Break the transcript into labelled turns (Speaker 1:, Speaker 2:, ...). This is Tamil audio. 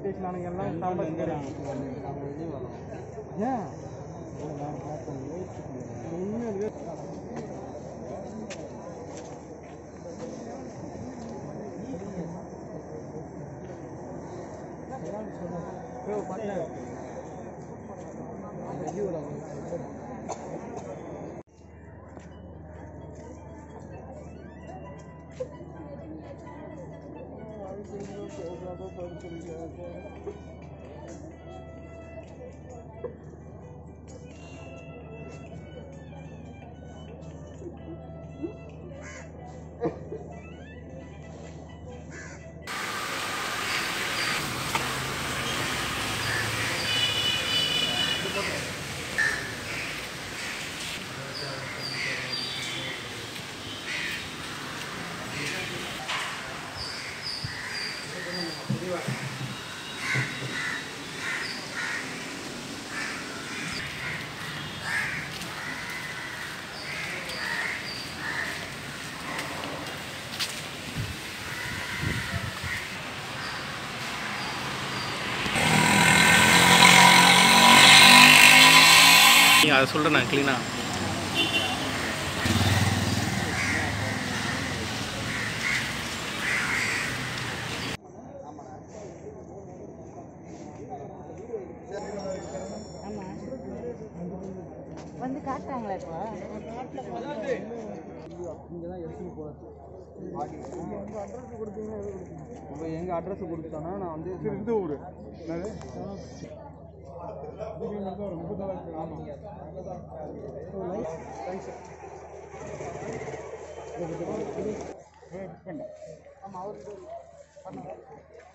Speaker 1: ஸ்டேஷன் ஆனங்க எல்லாம் சாம்பார் ஏன் உண்மையிலே
Speaker 2: நீங்கள் அதை சொல்கிறேன் நான் க்ளீனாக
Speaker 3: வந்து காட்டுறாங்களா இப்போ
Speaker 1: இங்கே தான் எடுத்துன்னு போகிறது இப்போ எங்கள் அட்ரஸ் கொடுத்தோன்னா நான் வந்து இந்த ஊர் ஆமாம்